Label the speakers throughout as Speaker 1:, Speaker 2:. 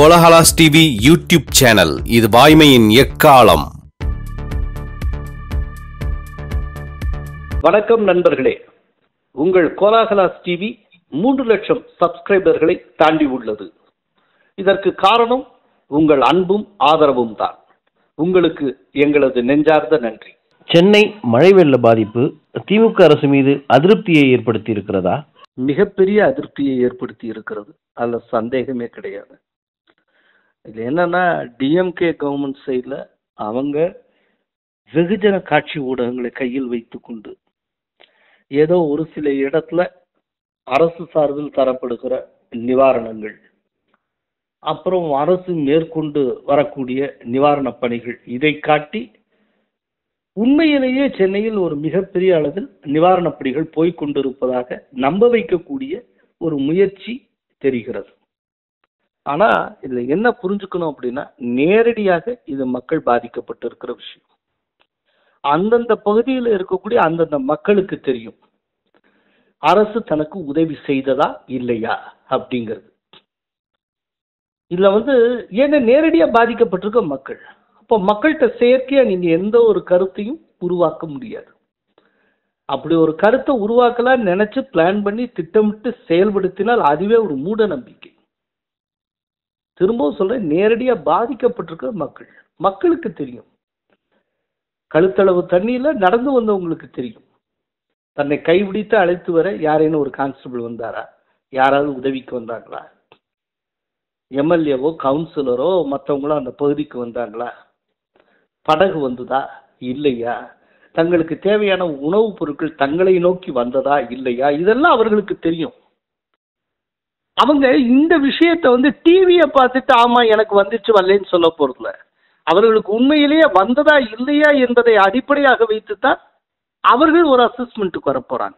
Speaker 1: Kolahalas TV YouTube channel இது வாய்மையின் எக்காலம்
Speaker 2: வணக்கம் நண்பர்களே உங்கள் கோலாகலாஸ் டிவி மூன்று லட்சம் சப்ஸ்கிரைபர்களை தாண்டி உள்ளது இதற்கு காரணம் உங்கள் அன்பும் ஆதரவும் தான் உங்களுக்கு எங்களது நெஞ்சார்ந்த நன்றி
Speaker 3: சென்னை மழை வெள்ள பாதிப்பு திமுக அரசு மீது அதிருப்தியை ஏற்படுத்தி இருக்கிறதா
Speaker 2: மிகப்பெரிய அதிருப்தியை ஏற்படுத்தி இருக்கிறது அதுல சந்தேகமே கிடையாது இது என்னன்னா டிஎம்கே கவர்மெண்ட் சைடில் அவங்க வெகுஜன காட்சி ஊடகங்களை கையில் வைத்துக்கொண்டு ஏதோ ஒரு சில இடத்துல அரசு சார்பில் தரப்படுகிற நிவாரணங்கள் அப்புறம் அரசு மேற்கொண்டு வரக்கூடிய நிவாரணப் பணிகள் இதை காட்டி உண்மையிலேயே சென்னையில் ஒரு மிகப்பெரிய அளவில் நிவாரணப் பணிகள் போய்க் கொண்டிருப்பதாக நம்ப வைக்கக்கூடிய ஒரு முயற்சி தெரிகிறது ஆனா இதுல என்ன புரிஞ்சுக்கணும் அப்படின்னா நேரடியாக இது மக்கள் பாதிக்கப்பட்டிருக்கிற விஷயம் அந்தந்த பகுதியில் இருக்கக்கூடிய அந்தந்த மக்களுக்கு தெரியும் அரசு தனக்கு உதவி செய்ததா இல்லையா அப்படிங்கிறது இதுல வந்து ஏன்னா நேரடியா பாதிக்கப்பட்டிருக்க மக்கள் அப்போ மக்கள்கிட்ட செயற்கையா நீங்க எந்த ஒரு கருத்தையும் உருவாக்க முடியாது அப்படி ஒரு கருத்தை உருவாக்கலாம் நினைச்சு பிளான் பண்ணி திட்டமிட்டு செயல்படுத்தினால் அதுவே ஒரு மூட நம்பிக்கை திரும்பவும் சொல்றேன் நேரடியா பாதிக்கப்பட்டிருக்கிற மக்கள் மக்களுக்கு தெரியும் கழுத்தளவு தண்ணியில நடந்து வந்தவங்களுக்கு தெரியும் தன்னை கைபிடித்து அழைத்து வர யாரேனும் ஒரு கான்ஸ்டபிள் வந்தாரா யாராவது உதவிக்கு வந்தாங்களா எம்எல்ஏவோ கவுன்சிலரோ மற்றவங்களோ அந்த பகுதிக்கு வந்தாங்களா படகு வந்ததா இல்லையா தங்களுக்கு தேவையான உணவுப் பொருட்கள் தங்களை நோக்கி வந்ததா இல்லையா இதெல்லாம் அவர்களுக்கு தெரியும் அவங்க இந்த விஷயத்த வந்து டிவியை பார்த்துட்டு ஆமா எனக்கு வந்துச்சு வரலன்னு சொல்ல போறதில்ல அவர்களுக்கு உண்மையிலேயே வந்ததா இல்லையா என்பதை அடிப்படையாக வைத்துத்தான் அவர்கள் ஒரு அசஸ்மெண்ட்டுக்கு வர போறாங்க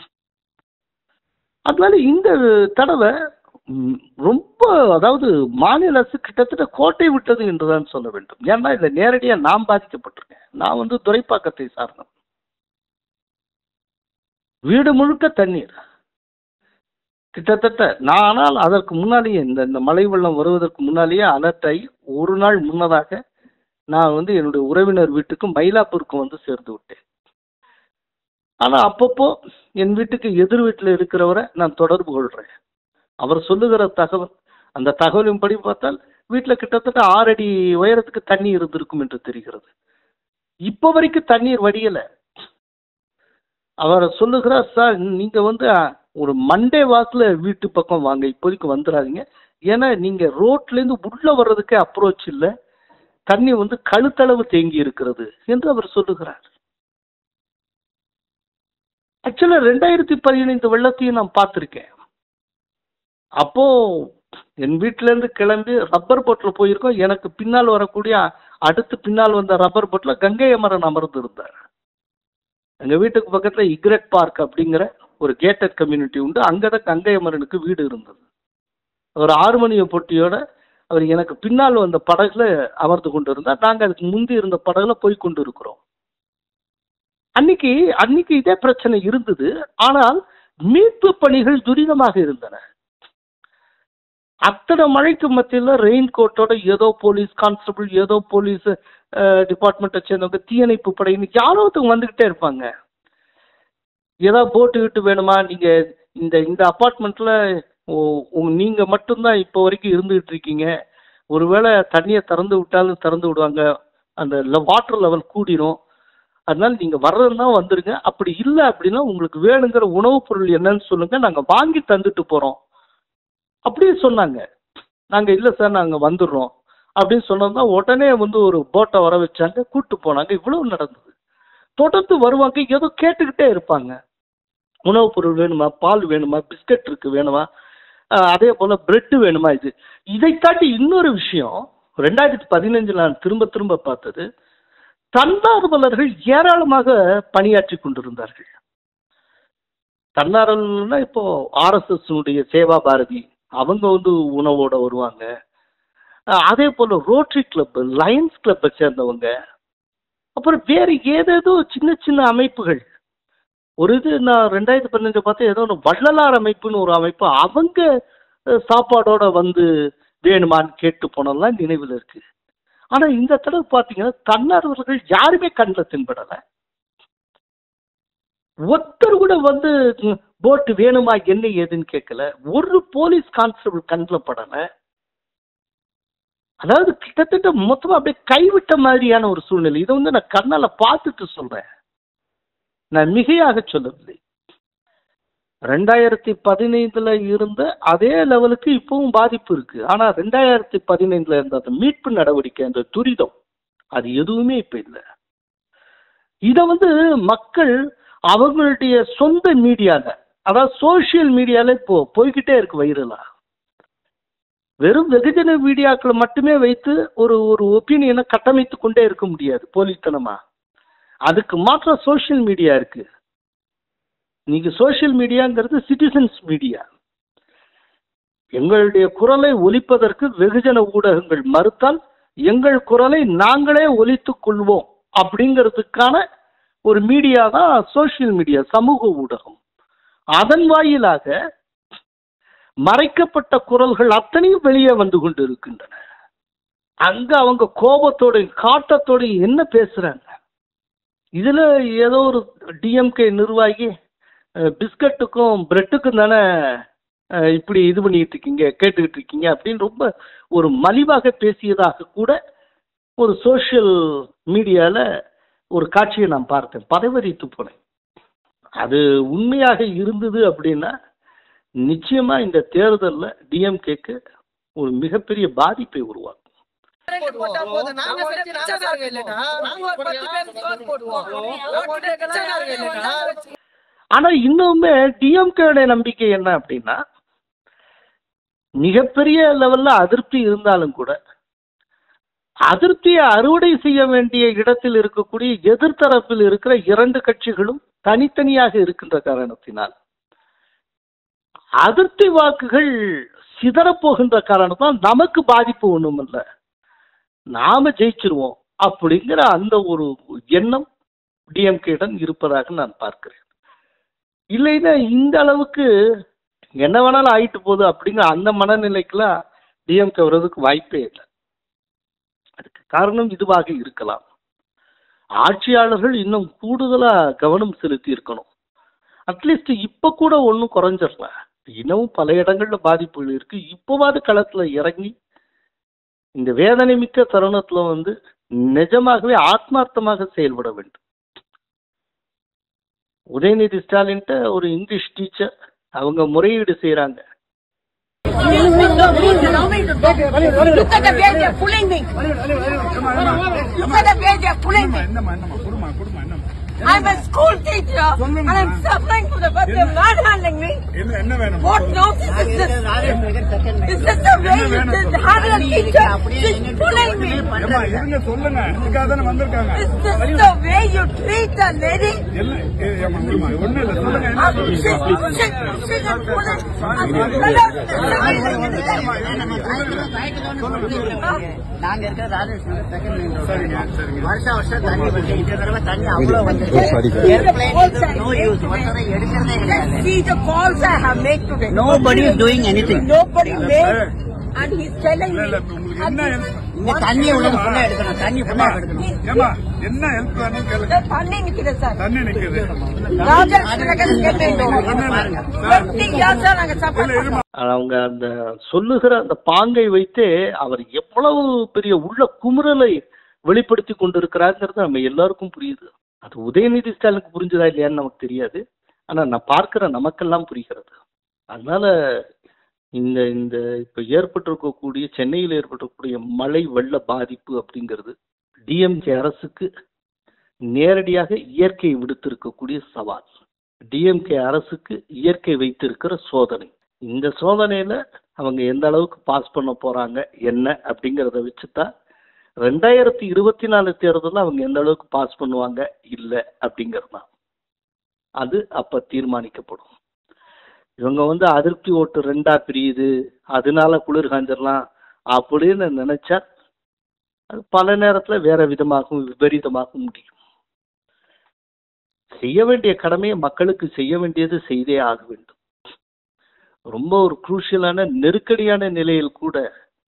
Speaker 2: அதனால இந்த தடவை ம், ரொம்ப அதாவது மாநில அரசு கிட்டத்தட்ட கோட்டை விட்டது என்றுதான் சொல்ல வேண்டும் ஏன்னா இதுல நேரடியா நான் பாதிக்கப்பட்டிருக்கேன் நான் வந்து துரைப்பாக்கத்தை சார்ந்தவன் வீடு முழுக்க தண்ணீர் கிட்டத்தட்ட நான் ஆனால் அதற்கு முன்னாலேயே இந்த இந்த மழை வெள்ளம் வருவதற்கு முன்னாலேயே அலர்ட் ஆகி ஒரு நாள் முன்னதாக நான் வந்து என்னுடைய உறவினர் வீட்டுக்கு மயிலாப்பூருக்கு வந்து சேர்ந்து விட்டேன் ஆனால் அப்பப்போ என் வீட்டுக்கு எதிர் வீட்டில் இருக்கிறவரை நான் தொடர்பு கொள்கிறேன் அவர் சொல்லுகிற தகவல் அந்த தகவலின் படி பார்த்தால் வீட்டில் கிட்டத்தட்ட ஆறு அடி உயரத்துக்கு தண்ணி இருந்திருக்கும் என்று தெரிகிறது இப்போ வரைக்கும் தண்ணீர் வடியலை அவர் சொல்லுகிறார் சார் நீங்க வந்து அஹ், ஒரு மண்டே வாக்குல வீட்டு பக்கம் வாங்க இப்போதைக்கு வந்துடாதீங்க ஏன்னா நீங்க ரோட்ல இருந்து உள்ள வர்றதுக்கே அப்ரோச் இல்லை தண்ணி வந்து கழுத்தளவு தேங்கி இருக்கிறது என்று அவர் சொல்லுகிறார் ஆக்சுவலா ரெண்டாயிரத்தி பதினைந்து வெள்ளத்தையும் நான் பார்த்துருக்கேன் அப்போ என் வீட்ல இருந்து கிளம்பி ரப்பர் போட்டில் போயிருக்கோம் எனக்கு பின்னால் வரக்கூடிய அடுத்து பின்னால் வந்த ரப்பர் போட்டில் கங்கை அமரன் அமர்ந்து இருந்தார் எங்க வீட்டுக்கு பக்கத்துல இக்ரெட் பார்க் அப்படிங்கிற ஒரு கேட்டட் கம்யூனிட்டி உண்டு அங்கதான் கங்கை அமரனுக்கு வீடு இருந்தது ஒரு ஆறு மணிய பொட்டியோட அவர் எனக்கு பின்னால் வந்த படகுல அமர்ந்து கொண்டு இருந்தார் நாங்க அதுக்கு முந்தி இருந்த படகுல போய் கொண்டு இருக்கிறோம் அன்னைக்கு அன்னைக்கு இதே பிரச்சனை இருந்தது ஆனால் மீட்பு பணிகள் துரிதமாக இருந்தன அத்தனை மழைக்கு மத்தியில் ரெயின் கோட்டோட ஏதோ போலீஸ் கான்ஸ்டபிள் ஏதோ போலீஸ் டிபார்ட்மெண்ட்டை சேர்ந்தவங்க தீயணைப்பு படையின்னு யாரோ ஒருத்தவங்க வந்துக்கிட்டே இருப்பாங்க ஏதோ போட்டு கிட்டு வேணுமா நீங்க இந்த இந்த அப்பார்ட்மெண்ட்ல நீங்க மட்டும்தான் இப்போ வரைக்கும் இருந்துகிட்டு இருக்கீங்க ஒருவேளை தண்ணியை திறந்து விட்டாலும் திறந்து விடுவாங்க அந்த வாட்டர் லெவல் கூடிரும் அதனால நீங்க வர்றதுன்னா வந்துருங்க அப்படி இல்லை அப்படின்னா உங்களுக்கு வேணுங்கிற உணவுப் பொருள் என்னன்னு சொல்லுங்க நாங்க வாங்கி தந்துட்டு போறோம் அப்படியே சொன்னாங்க நாங்க இல்லை சார் நாங்க வந்துடுறோம் அப்படின்னு சொன்னதா உடனே வந்து ஒரு போட்டை வர வச்சாங்க கூட்டு போனாங்க இவ்வளவு நடந்தது தொடர்ந்து வருவாங்க ஏதோ கேட்டுக்கிட்டே இருப்பாங்க உணவுப் பொருள் வேணுமா பால் வேணுமா பிஸ்கட் இருக்கு வேணுமா ஆஹ் அதே போல பிரெட் வேணுமா இது இதை தாண்டி இன்னொரு விஷயம் ரெண்டாயிரத்தி பதினஞ்சுல நான் திரும்ப திரும்ப பார்த்தது தன்னார்வலர்கள் ஏராளமாக பணியாற்றி கொண்டிருந்தார்கள் தன்னார்வலர்னா இப்போ ஆர்எஸ்எஸ் சேவா பாரதி அவங்க வந்து உணவோட வருவாங்க அஹ் அதே போல ரோட்டரி கிளப் லயன்ஸ் கிளப்பை சேர்ந்தவங்க அப்புறம் வேற ஏதேதோ சின்ன சின்ன அமைப்புகள் ஒரு இது நான் ரெண்டாயிரத்தி பதினஞ்சு பார்த்தா ஏதோ ஒன்று வள்ளலார் அமைப்புன்னு ஒரு அமைப்பு அவங்க அஹ், சாப்பாடோட வந்து வேணுமான்னு கேட்டு போனதெல்லாம் நினைவில் இருக்கு ஆனா இந்த தடவை பாத்தீங்கன்னா தன்னார்வர்கள் யாருமே கண்ணில் தென்படல ஒருத்தர் கூட வந்து போட்டு வேணுமா என்ன ஏதுன்னு கேட்கல ஒரு போலீஸ் கான்ஸ்டபிள் கண்ணில் படல அதாவது கிட்டத்தட்ட மொத்தமா அப்படியே கைவிட்ட மாதிரியான ஒரு சூழ்நிலை இதை வந்து நான் கண்ணால பார்த்துட்டு சொல்றேன் நான் மிகையாக சொல்லவில்லை ரெண்டாயிரத்தி பதினைந்துல இருந்த அதே லெவலுக்கு இப்பவும் பாதிப்பு இருக்கு ஆனா ரெண்டாயிரத்தி பதினைந்துல இருந்த அந்த மீட்பு நடவடிக்கை அந்த துரிதம் அது எதுவுமே இப்ப இல்லை இத வந்து மக்கள் அவங்களுடைய சொந்த மீடியால அதாவது சோசியல் மீடியால இப்போ போய்கிட்டே இருக்கு வைரலா வெறும் வெகுஜன மீடியாக்களை மட்டுமே வைத்து ஒரு ஒரு ஒப்பீனியனை கட்டமைத்து கொண்டே இருக்க முடியாது போலித்தனமா அதுக்கு மாற்றம் சோஷியல் மீடியா இருக்கு நீங்க சோஷியல் மீடியாங்கிறது சிட்டிசன்ஸ் மீடியா எங்களுடைய குரலை ஒலிப்பதற்கு வெகுஜன ஊடகங்கள் மறுத்தால் எங்கள் குரலை நாங்களே ஒலித்துக் கொள்வோம் அப்படிங்கிறதுக்கான ஒரு மீடியா தான் சோஷியல் மீடியா சமூக ஊடகம் அதன் வாயிலாக மறைக்கப்பட்ட குரல்கள் அத்தனையும் வெளியே வந்து கொண்டு இருக்கின்றன அங்க அவங்க கோபத்தோடையும் காட்டத்தோடையும் என்ன பேசுறாங்க இதுல ஏதோ ஒரு டிஎம்கே நிர்வாகி அஹ், பிஸ்கட்டுக்கும் பிரெட்டுக்கும் தானே அஹ், இப்படி இது பண்ணிட்டு இருக்கீங்க கேட்டுக்கிட்டு இருக்கீங்க அப்படின்னு ரொம்ப ஒரு மலிவாக பேசியதாக கூட ஒரு சோஷியல் மீடியால ஒரு காட்சியை நான் பார்த்தேன் பதவரித்து போனேன் அது உண்மையாக இருந்தது அப்படின்னா நிச்சயமா இந்த தேர்தல்ல டிஎம்கேக்கு ஒரு மிகப்பெரிய பாதிப்பை உருவாக்கும்
Speaker 4: போட்டா போதும். நாங்க செஞ்சு நாங்க தாங்க இல்லைன்னா, நாங்க ஒரு பத்து பேர் சோறு போடுவோம். ஓட்டு கேட்கலாம் இல்லைன்னா,
Speaker 2: ஆனா இன்னுமே டிஎம்கேடைய நம்பிக்கை என்ன அப்படின்னா மிகப்பெரிய லெவல்ல அதிருப்தி இருந்தாலும் கூட அதிருப்தியை அறுவடை செய்ய வேண்டிய இடத்தில் இருக்கக்கூடிய எதிர்த்தரப்பில் இருக்கிற இரண்டு கட்சிகளும் தனித்தனியாக இருக்கின்ற காரணத்தினால் அதிருப்தி வாக்குகள் சிதறப்போகின்ற காரணத்தால் நமக்கு பாதிப்பு ஒண்ணும் இல்லை நாம ஜெயிச்சிருவோம் அப்படிங்கிற அந்த ஒரு எண்ணம் டிஎம்கேடன் இருப்பதாக நான் பார்க்கிறேன் இல்லைன்னா இந்த அளவுக்கு என்ன வேணாலும் ஆயிட்டு போகுது அப்படிங்கிற அந்த மனநிலைக்கெல்லாம் டிஎம்கே வர்றதுக்கு வாய்ப்பே இல்லை அதுக்கு காரணம் இதுவாக இருக்கலாம் ஆட்சியாளர்கள் இன்னும் கூடுதலா கவனம் செலுத்தி இருக்கணும் அட்லீஸ்ட் இப்ப கூட ஒன்றும் குறைஞ்சிடல இன்னமும் பல இடங்கள்ல பாதிப்புகள் இருக்கு இப்போவாது களத்துல இறங்கி இந்த வேதனை மிக்க தருணத்துல வந்து நிஜமாகவே ஆத்மார்த்தமாக செயல்பட வேண்டும் உதயநிதி ஸ்டாலின்ட்ட ஒரு இங்கிலீஷ் டீச்சர் அவங்க முறையீடு செய்றாங்க
Speaker 5: Look at the way they're pulling me. Look at the way they're pulling me. I'm a school teacher and I'm suffering for the fact they're not handling me.
Speaker 6: என்ன என்ன வேணும்
Speaker 5: What nonsense is this? Is this the way you did handle a teacher? She's pulling me.
Speaker 6: ஏம்மா, இருங்க சொல்லுங்க இதுக்காக தானே வந்திருக்காங்க
Speaker 5: Is this the way you treat a lady?
Speaker 6: என்ன ஏ, ஏம்மா, விடுமா, ஒண்ணும் இல்ல சொல்லுங்க என்ன
Speaker 5: I'm
Speaker 6: சொல்லுங்க
Speaker 5: she's, she's, she's a pulling.
Speaker 7: நாங்க இருக்கிற ராஜேஸ்வரம் செகண்ட் மெயின்
Speaker 6: சரிங்க
Speaker 7: ரோடு
Speaker 6: சரிங்க
Speaker 7: வருஷம் வருஷம் தண்ணி வந்து இந்த தடவை தண்ணி அவ்வளவு வந்து ஏர்பிளைன் நோ யூஸ் ஒருத்தரை எடுக்கிறதே கிடையாது
Speaker 5: See the calls I have made today.
Speaker 7: Nobody is doing anything
Speaker 5: Nobody made, and he's telling
Speaker 6: இல்ல
Speaker 5: me.
Speaker 6: இல்ல இப்ப உங்களுக்கு
Speaker 5: and
Speaker 6: என்ன
Speaker 5: he's-
Speaker 6: help?
Speaker 7: இங்க தண்ணி உள்ளது ஃபுல்லா எடுக்கணும் தண்ணி ஃபுல்லா எடுக்கணும்
Speaker 6: ஏம்மா என்ன ஹெல்ப் வேணும் கேளுங்க
Speaker 5: The தண்ணி நிக்குது சார்
Speaker 6: தண்ணி நிக்குது
Speaker 5: டுவெண்ட்டி இயர்ஸா நாங்க
Speaker 6: இல்ல
Speaker 5: சஃபர்
Speaker 6: இருமா
Speaker 2: அவங்க அந்த சொல்லுகிற அந்த பாங்கை வைத்தே அவர் எவ்வளவு பெரிய உள்ள குமுறலை வெளிப்படுத்தி கொண்டிருக்கிறாருங்கிறது நம்ம எல்லாருக்கும் புரியுது அது உதயநிதி ஸ்டாலினுக்கு புரிஞ்சதா இல்லையான்னு நமக்கு தெரியாது ஆனா நான் பார்க்கிற நமக்கெல்லாம் புரிகிறது அதனால இந்த இந்த இப்ப ஏற்பட்டிருக்கக்கூடிய சென்னையில் ஏற்பட்டிருக்கக்கூடிய மழை வெள்ள பாதிப்பு அப்படிங்கிறது டிஎம்கே அரசுக்கு நேரடியாக இயற்கை விடுத்திருக்கக்கூடிய சவால் டிஎம்கே அரசுக்கு இயற்கை வைத்திருக்கிற சோதனை இந்த சோதனையில அவங்க எந்த அளவுக்கு பாஸ் பண்ண போறாங்க என்ன அப்படிங்கிறத வச்சுதான் ரெண்டாயிரத்தி இருபத்தி நாலு தேர்தலில் அவங்க எந்த அளவுக்கு பாஸ் பண்ணுவாங்க இல்லை அப்படிங்கிறது தான் அது அப்ப தீர்மானிக்கப்படும் இவங்க வந்து அதிருப்தி ஓட்டு ரெண்டா பிரியுது அதனால குளிர் காஞ்சிடலாம் அப்படின்னு நினைச்சா அது பல நேரத்துல வேற விதமாகவும் விபரீதமாகவும் முடியும் செய்ய வேண்டிய கடமையை மக்களுக்கு செய்ய வேண்டியது செய்தே ஆக வேண்டும் ரொம்ப ஒரு குரூஷியலான நெருக்கடியான நிலையில் கூட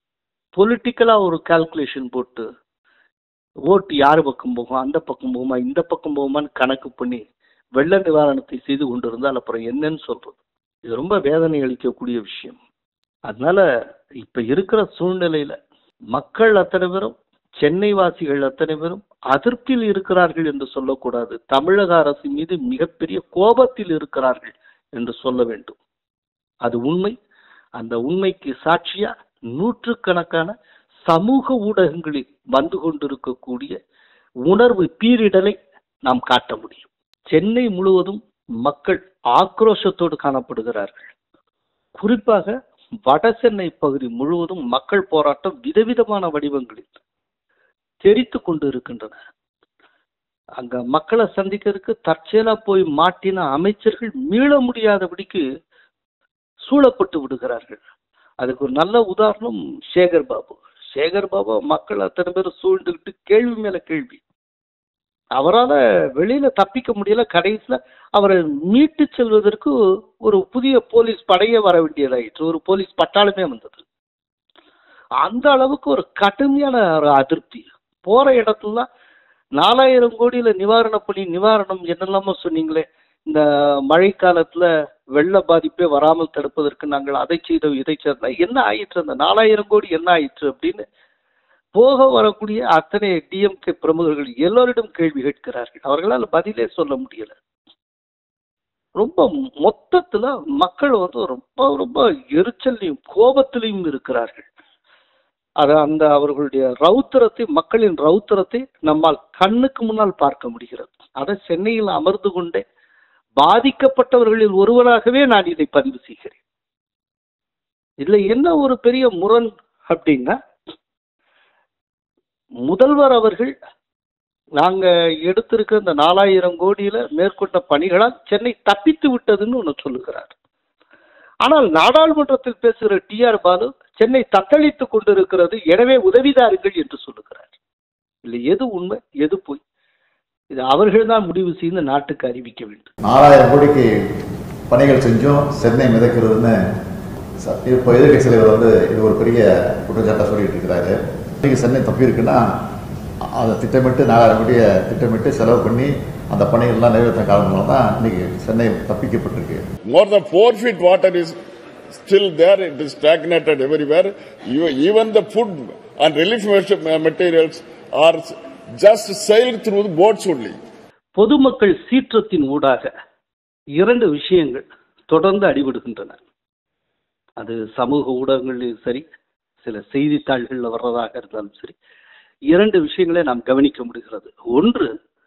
Speaker 2: பொலிட்டிக்கலா ஒரு கால்குலேஷன் போட்டு ஓட்டு யார் பக்கம் போகும் அந்த பக்கம் போகுமா இந்த பக்கம் போகுமான்னு கணக்கு பண்ணி வெள்ள நிவாரணத்தை செய்து கொண்டிருந்தால் அப்புறம் என்னன்னு சொல்றது இது ரொம்ப வேதனை அளிக்கக்கூடிய விஷயம் அதனால இப்ப இருக்கிற சூழ்நிலையில மக்கள் அத்தனை பேரும் சென்னை வாசிகள் அத்தனை பேரும் அதிருப்தியில் இருக்கிறார்கள் என்று சொல்லக்கூடாது தமிழக அரசு மீது மிகப்பெரிய கோபத்தில் இருக்கிறார்கள் என்று சொல்ல வேண்டும் அது உண்மை அந்த உண்மைக்கு சாட்சியா நூற்றுக்கணக்கான சமூக ஊடகங்களில் வந்து கொண்டிருக்கக்கூடிய உணர்வு பீரிடலை நாம் காட்ட முடியும் சென்னை முழுவதும் மக்கள் ஆக்ரோஷத்தோடு காணப்படுகிறார்கள் குறிப்பாக வட சென்னை பகுதி முழுவதும் மக்கள் போராட்டம் விதவிதமான வடிவங்களில் தெரித்து கொண்டு இருக்கின்றன அங்க மக்களை சந்திக்கிறதுக்கு தற்செயலா போய் மாட்டின அமைச்சர்கள் மீள முடியாதபடிக்கு சூழப்பட்டு விடுகிறார்கள் அதுக்கு ஒரு நல்ல உதாரணம் சேகர் பாபு சேகர் பாபு மக்கள் அத்தனை பேர் சூழ்ந்துக்கிட்டு கேள்வி மேல கேள்வி அவரால் வெளியில தப்பிக்க முடியல கடைசியில அவரை மீட்டு செல்வதற்கு ஒரு புதிய போலீஸ் படையே வர வேண்டியதாயிற்று ஒரு போலீஸ் பட்டாளமே வந்தது அந்த அளவுக்கு ஒரு கடுமையான ஒரு அதிருப்தி போற இடத்துல நாலாயிரம் கோடியில நிவாரண பணி நிவாரணம் என்னெல்லாமோ சொன்னீங்களே இந்த மழை காலத்துல வெள்ள பாதிப்பே வராமல் தடுப்பதற்கு நாங்கள் அதை செய்தோம் இதை செய்தோம் என்ன ஆயிற்று அந்த நாலாயிரம் கோடி என்ன ஆயிற்று அப்படின்னு போக வரக்கூடிய அத்தனை டிஎம்கே பிரமுகர்கள் எல்லோரிடம் கேள்வி கேட்கிறார்கள் அவர்களால் பதிலே சொல்ல முடியல ரொம்ப மொத்தத்துல மக்கள் வந்து ரொம்ப ரொம்ப எரிச்சலையும் கோபத்திலையும் இருக்கிறார்கள் அது அந்த அவர்களுடைய ரௌத்திரத்தை மக்களின் ரௌத்திரத்தை நம்மால் கண்ணுக்கு முன்னால் பார்க்க முடிகிறது அதை சென்னையில் அமர்ந்து கொண்டே பாதிக்கப்பட்டவர்களில் ஒருவராகவே நான் இதை பதிவு செய்கிறேன் இதுல என்ன ஒரு பெரிய முரண் அப்படின்னா முதல்வர் அவர்கள் நாங்க எடுத்திருக்க இந்த நாலாயிரம் கோடியில மேற்கொண்ட பணிகளால் சென்னை தப்பித்து விட்டதுன்னு ஒன்று சொல்லுகிறார் ஆனால் நாடாளுமன்றத்தில் பேசுகிற டி ஆர் பாலு சென்னை தத்தளித்துக் கொண்டிருக்கிறது எனவே உதவிதாருங்கள் என்று சொல்லுகிறார் இல்லை எது உண்மை எது பொய் இது அவர்கள் தான் முடிவு செய்து நாட்டுக்கு அறிவிக்க வேண்டும்
Speaker 8: நாலாயிரம் கோடிக்கு பணிகள் செஞ்சும் சென்னை மிதக்கிறதுன்னு ச- இப்போ எதிர்க்கட்சி தலைவர் வந்து இது ஒரு பெரிய குற்றச்சாட்டை சொல்லிட்டு இருக்கிறாரு இன்னைக்கு சென்னை தப்பி இருக்குன்னா அதை திட்டமிட்டு நாலாயிரம் கோடியை திட்டமிட்டு செலவு பண்ணி அந்த பணிகள்லாம் நிறைவேற்ற காரணமாக தான் இன்னைக்கு Chennai தப்பிக்கப்பட்டிருக்கு
Speaker 6: More than four feet water is still there. It is stagnated everywhere. You- Even the food and relief ma- materials are just sailed through the boats only.
Speaker 2: பொதுமக்கள் சீற்றத்தின் ஊடாக இரண்டு விஷயங்கள் தொடர்ந்து அடிபடுகின்றன அது சமூக ஊடகங்களிலும் சரி சில செய்தித்தாள்களில் வர்றதாக இருந்தாலும் சரி இரண்டு விஷயங்களை நாம் கவனிக்க முடிகிறது ஒன்று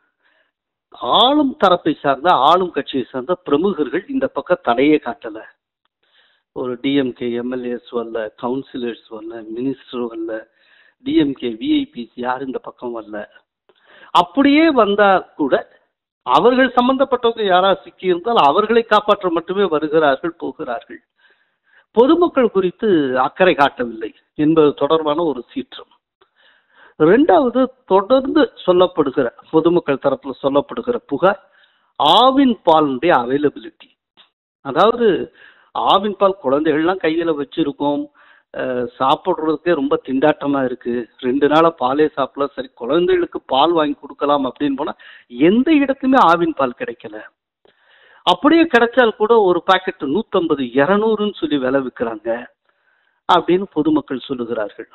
Speaker 2: ஆளும் தரப்பை சார்ந்த ஆளும் கட்சியை சார்ந்த பிரமுகர்கள் இந்த பக்கம் தடையே காட்டல ஒரு டிஎம்கே எம்எல்ஏஸ் வரல கவுன்சிலர்ஸ் வரல மினிஸ்டர் வரல டிஎம்கே விஐபிஸ் யார் இந்த பக்கம் வரல அப்படியே வந்தா கூட அவர்கள் சம்பந்தப்பட்டவங்க யாராவது சிக்கியிருந்தால் அவர்களை காப்பாற்ற மட்டுமே வருகிறார்கள் போகிறார்கள் பொதுமக்கள் குறித்து அக்கறை காட்டவில்லை என்பது தொடர்பான ஒரு சீற்றம் ரெண்டாவது தொடர்ந்து சொல்லப்படுகிற பொதுமக்கள் தரப்புல சொல்லப்படுகிற புகார் ஆவின் பாலுடைய அவைலபிலிட்டி அதாவது ஆவின் பால் குழந்தைகள்லாம் கையில வச்சிருக்கோம் அஹ், சாப்பிடுறதுக்கே ரொம்ப திண்டாட்டமா இருக்கு ரெண்டு நாளா பாலே சாப்பிடல சரி குழந்தைகளுக்கு பால் வாங்கி கொடுக்கலாம் அப்படின்னு போனா எந்த இடத்துலயுமே ஆவின் பால் கிடைக்கல அப்படியே கிடைச்சால் கூட ஒரு பாக்கெட் நூத்தம்பது இருநூறுன்னு சொல்லி விலை விற்கிறாங்க அப்படின்னு பொதுமக்கள் சொல்லுகிறார்கள்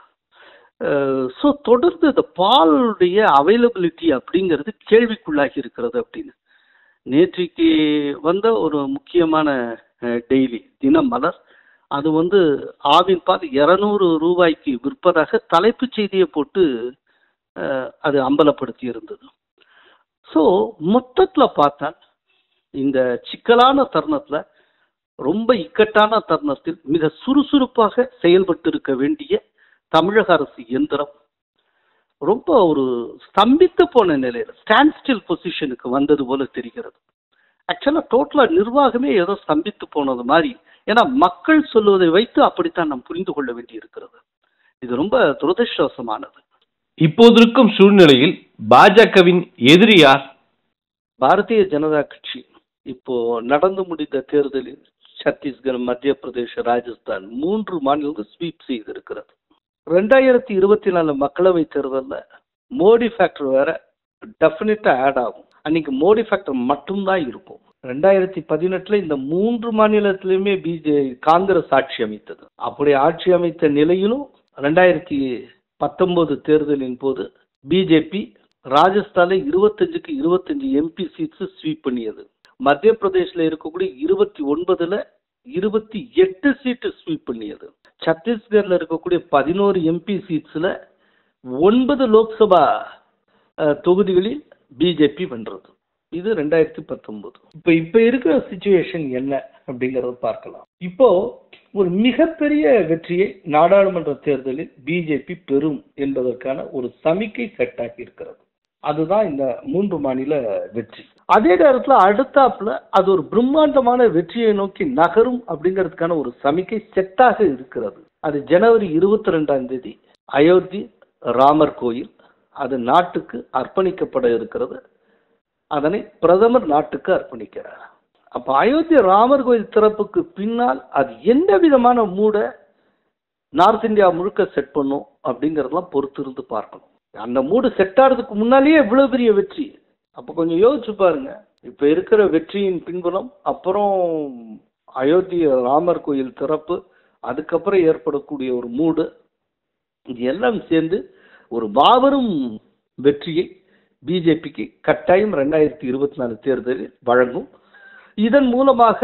Speaker 2: ஸோ தொடர்ந்து இந்த பாலுடைய அவைலபிலிட்டி அப்படிங்கிறது கேள்விக்குள்ளாகி இருக்கிறது அப்படின்னு நேற்றைக்கு வந்த ஒரு முக்கியமான டெய்லி தினமலர் அது வந்து ஆவின் பால் இருநூறு ரூபாய்க்கு விற்பதாக தலைப்புச் செய்தியை போட்டு அஹ், அது அம்பலப்படுத்தி இருந்தது ஸோ மொத்தத்தில் பார்த்தால் இந்த சிக்கலான தருணத்தில் ரொம்ப இக்கட்டான தருணத்தில் மிக சுறுசுறுப்பாக செயல்பட்டு இருக்க வேண்டிய தமிழக அரசு இயந்திரம் ரொம்ப ஒரு ஸ்தம்பித்து போன நிலையில் ஸ்டாண்ட் ஸ்டில் பொசிஷனுக்கு வந்தது போல தெரிகிறது ஆக்சுவலாக டோட்டலாக நிர்வாகமே ஏதோ ஸ்தம்பித்து போனது மாதிரி ஏன்னா மக்கள் சொல்லுவதை வைத்து அப்படித்தான் நாம் புரிந்து கொள்ள வேண்டி இருக்கிறது இது ரொம்ப துரதிருஷ்டவசமானது
Speaker 3: இப்போது இருக்கும் சூழ்நிலையில் பாஜகவின் எதிரி யார்
Speaker 2: பாரதிய ஜனதா கட்சி இப்போ நடந்து முடிந்த தேர்தலில் சத்தீஸ்கர் மத்திய பிரதேச ராஜஸ்தான் மூன்று மாநிலங்கள் ஸ்வீப் செய்திருக்கிறது ரெண்டாயிரத்தி இருபத்தி நாலு மக்களவை தேர்தல்ல மோடி ஃபேக்டர் வேற டெஃபினட்டா ஆட் ஆகும் அன்னைக்கு மோடி ஃபேக்டர் மட்டும்தான் இருக்கும் ரெண்டாயிரத்தி பதினெட்டுல இந்த மூன்று மாநிலத்திலுமே பிஜே காங்கிரஸ் ஆட்சி அமைத்தது அப்படி ஆட்சி அமைத்த நிலையிலும் ரெண்டாயிரத்தி பத்தொன்பது தேர்தலின் போது பிஜேபி ராஜஸ்தான்ல இருபத்தஞ்சுக்கு இருபத்தஞ்சு எம்பி சீட்ஸ் ஸ்வீப் பண்ணியது மத்திய பிரதேஷ்ல இருக்கக்கூடிய இருபத்தி ஒன்பதுல இருபத்தி எட்டு சீட்டு ஸ்வீப் பண்ணியது சத்தீஸ்கர்ல இருக்கக்கூடிய பதினோரு எம்பி சீட்ஸ்ல ஒன்பது லோக்சபா அஹ், தொகுதிகளில் பிஜேபி வென்றது இது ரெண்டாயிரத்தி பத்தொன்பது இப்ப இப்ப இருக்கிற சுச்சுவேஷன் என்ன அப்படிங்கறத பார்க்கலாம் இப்போ ஒரு மிகப்பெரிய வெற்றியை நாடாளுமன்ற தேர்தலில் பிஜேபி பெறும் என்பதற்கான ஒரு சமிக்கை செட் ஆகி இருக்கிறது அதுதான் இந்த மூன்று மாநில வெற்றி அதே நேரத்துல அடுத்தாப்புல அது ஒரு பிரம்மாண்டமான வெற்றியை நோக்கி நகரும் அப்படிங்கிறதுக்கான ஒரு சமிக்கை செட்டாக இருக்கிறது அது ஜனவரி இருபத்தி ரெண்டாம் தேதி அயோத்தி ராமர் கோயில் அது நாட்டுக்கு அர்ப்பணிக்கப்பட இருக்கிறது அதனை பிரதமர் நாட்டுக்கு அர்ப்பணிக்கிறார் அப்ப அயோத்தி ராமர் கோயில் திறப்புக்கு பின்னால் அது எந்த விதமான மூட நார்த் இந்தியா முழுக்க செட் பண்ணும் அப்படிங்கறதெல்லாம் பொறுத்து இருந்து பார்க்கணும் அந்த மூடு செட் ஆகிறதுக்கு முன்னாலேயே இவ்வளவு பெரிய வெற்றி அப்ப கொஞ்சம் யோசிச்சு பாருங்க இப்ப இருக்கிற வெற்றியின் பின்புலம் அப்புறம் அயோத்தி ராமர் கோயில் திறப்பு அதுக்கப்புறம் ஏற்படக்கூடிய ஒரு மூடு இது எல்லாம் சேர்ந்து ஒரு மாபெரும் வெற்றியை பிஜேபிக்கு கட்டாயம் ரெண்டாயிரத்தி இருபத்தி நாலு தேர்தலில் வழங்கும் இதன் மூலமாக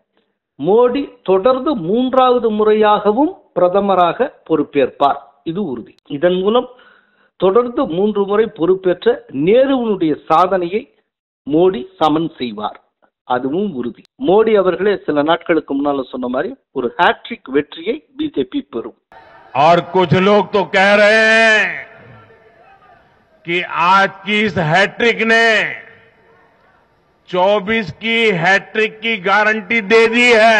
Speaker 2: மோடி தொடர்ந்து மூன்றாவது முறையாகவும் பிரதமராக பொறுப்பேற்பார் இது உறுதி இதன் மூலம் தொடர்ந்து மூன்று முறை பொறுப்பேற்ற நேருவினுடைய சாதனையை மோடி சமன் செய்வார் அதுவும் உறுதி மோடி அவர்களே சில நாட்களுக்கு முன்னால சொன்ன மாதிரி ஒரு ஹேட்ரிக் வெற்றியை பிஜேபி பெறும்
Speaker 9: और कुछ लोग तो कह रहे हैं कि आज की इस हैट्रिक ने 24 की हैट्रिक की गारंटी दे दी है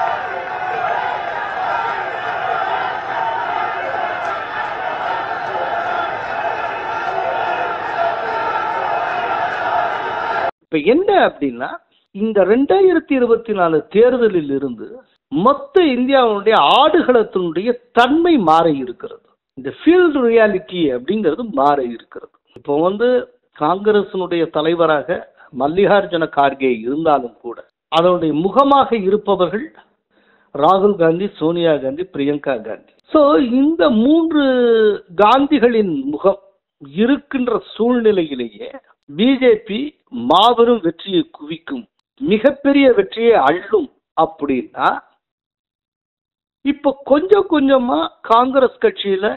Speaker 2: இப்ப என்ன அப்படின்னா இந்த ரெண்டாயிரத்தி இருபத்தி நாலு தேர்தலில் இருந்து மொத்த இந்தியாவுடைய ஆடுகளத்தினுடைய தன்மை மாற இருக்கிறது இந்த ஃபீல்டு ரியாலிட்டி அப்படிங்கிறது மாற இருக்கிறது இப்போ வந்து காங்கிரசினுடைய தலைவராக மல்லிகார்ஜுன கார்கே இருந்தாலும் கூட அதனுடைய முகமாக இருப்பவர்கள் ராகுல் காந்தி சோனியா காந்தி பிரியங்கா காந்தி சோ இந்த மூன்று காந்திகளின் முகம் இருக்கின்ற சூழ்நிலையிலேயே பிஜேபி மாபெரும் வெற்றியை குவிக்கும் மிகப்பெரிய வெற்றியை அள்ளும் அப்படின்னா இப்ப கொஞ்சம் கொஞ்சமா காங்கிரஸ் கட்சியில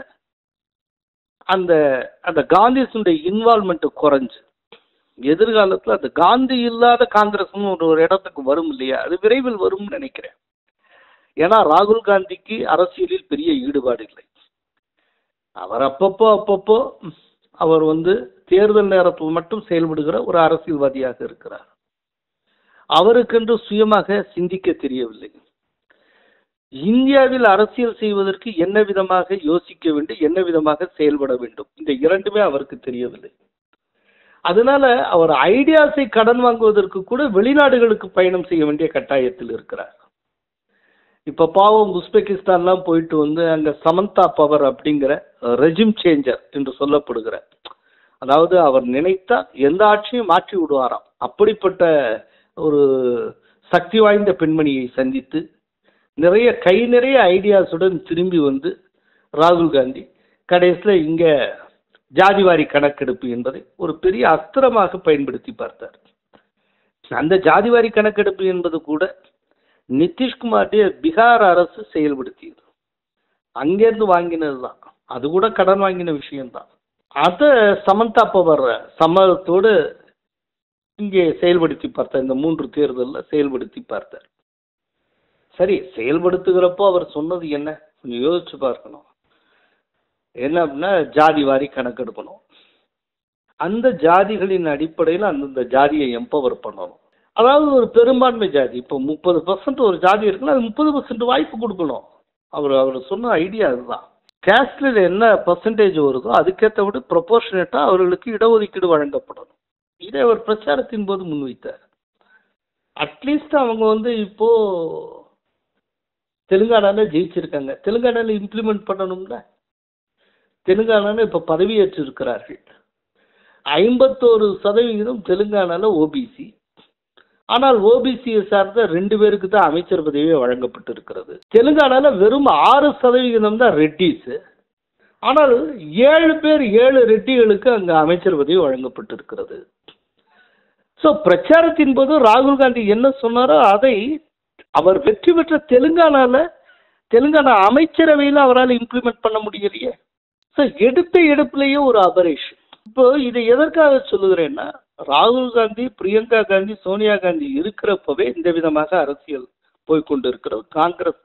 Speaker 2: அந்த அந்த காந்திஸுடைய இன்வால்மெண்ட் குறைஞ்சு எதிர்காலத்துல அந்த காந்தி இல்லாத காங்கிரஸ்னு ஒரு ஒரு இடத்துக்கு வரும் இல்லையா அது விரைவில் வரும்னு நினைக்கிறேன் ஏன்னா ராகுல் காந்திக்கு அரசியலில் பெரிய ஈடுபாடு இல்லை அவர் அப்பப்போ அப்பப்போ அவர் வந்து தேர்தல் நேரத்தில் மட்டும் செயல்படுகிற ஒரு அரசியல்வாதியாக இருக்கிறார் அவருக்கென்று சுயமாக சிந்திக்க தெரியவில்லை இந்தியாவில் அரசியல் செய்வதற்கு என்ன விதமாக யோசிக்க வேண்டும் என்ன விதமாக செயல்பட வேண்டும் இந்த இரண்டுமே அவருக்கு தெரியவில்லை அதனால அவர் ஐடியாஸை கடன் வாங்குவதற்கு கூட வெளிநாடுகளுக்கு பயணம் செய்ய வேண்டிய கட்டாயத்தில் இருக்கிறார் இப்ப பாவம் உஸ்பெகிஸ்தான்லாம் போயிட்டு வந்து அங்க சமந்தா பவர் அப்படிங்கிற ரெஜிம் சேஞ்சர் என்று சொல்லப்படுகிற அதாவது அவர் நினைத்தால் எந்த ஆட்சியும் மாற்றி விடுவாராம் அப்படிப்பட்ட ஒரு சக்தி வாய்ந்த பெண்மணியை சந்தித்து நிறைய கை நிறைய ஐடியாஸுடன் திரும்பி வந்து ராகுல் காந்தி கடைசியில் இங்க ஜாதிவாரி கணக்கெடுப்பு என்பதை ஒரு பெரிய அஸ்திரமாக பயன்படுத்தி பார்த்தார் அந்த ஜாதிவாரி கணக்கெடுப்பு என்பது கூட நிதிஷ்குமாருடைய பீகார் அரசு செயல்படுத்தியது அங்கேருந்து வாங்கினது தான் அது கூட கடன் வாங்கின விஷயம்தான் அதை சமந்தா பவர் சம்மதத்தோடு இங்கே செயல்படுத்தி பார்த்தார் இந்த மூன்று தேர்தலில் செயல்படுத்தி பார்த்தார் சரி செயல்படுத்துகிறப்போ அவர் சொன்னது என்ன கொஞ்சம் யோசிச்சு பார்க்கணும் என்ன அப்படின்னா ஜாதி வாரி கணக்கெடுக்கணும் அந்த ஜாதிகளின் அடிப்படையில் அந்தந்த ஜாதியை எம்பவர் பண்ணணும் அதாவது ஒரு பெரும்பான்மை ஜாதி இப்போ முப்பது பர்சன்ட் ஒரு ஜாதி இருக்குன்னா அது முப்பது பர்சன்ட் வாய்ப்பு கொடுக்கணும் அவர் அவர் சொன்ன ஐடியா அதுதான் கேஸ்டில் என்ன பர்சன்டேஜ் வருதோ அதுக்கேற்றபடி ப்ரொபோர்ஷனேட்டாக அவர்களுக்கு இடஒதுக்கீடு வழங்கப்படணும் இதை அவர் பிரச்சாரத்தின் போது முன்வைத்தார் அட்லீஸ்ட் அவங்க வந்து இப்போ தெலுங்கானால ஜெயிச்சிருக்காங்க தெலுங்கானால இம்ப்ளிமெண்ட் பண்ணணும்ல தெலுங்கானால இப்ப பதவியேற்று இருக்கிறார்கள் ஐம்பத்தோரு சதவிகிதம் தெலுங்கானால ஓபிசி ஆனால் ஓபிசியை சார்ந்த ரெண்டு பேருக்கு தான் அமைச்சர் பதவியே வழங்கப்பட்டு இருக்கிறது தெலுங்கானால வெறும் ஆறு சதவிகிதம் தான் ரெட்டிஸ் ஆனால் ஏழு பேர் ஏழு ரெட்டிகளுக்கு அங்க அமைச்சர் பதவி வழங்கப்பட்டிருக்கிறது ஸோ பிரச்சாரத்தின் போது ராகுல் காந்தி என்ன சொன்னாரோ அதை அவர் வெற்றி பெற்ற தெலுங்கானால தெலுங்கானா அமைச்சரவையில் அவரால் இம்ப்ளிமெண்ட் பண்ண முடியலையே ஸோ எடுத்த எடுப்புலயே ஒரு அபரேஷன் இப்போ இதை எதற்காக சொல்லுகிறேன்னா ராகுல் காந்தி பிரியங்கா காந்தி சோனியா காந்தி இருக்கிறப்பவே இந்த விதமாக அரசியல் போய்கொண்டு இருக்கிறது காங்கிரஸ்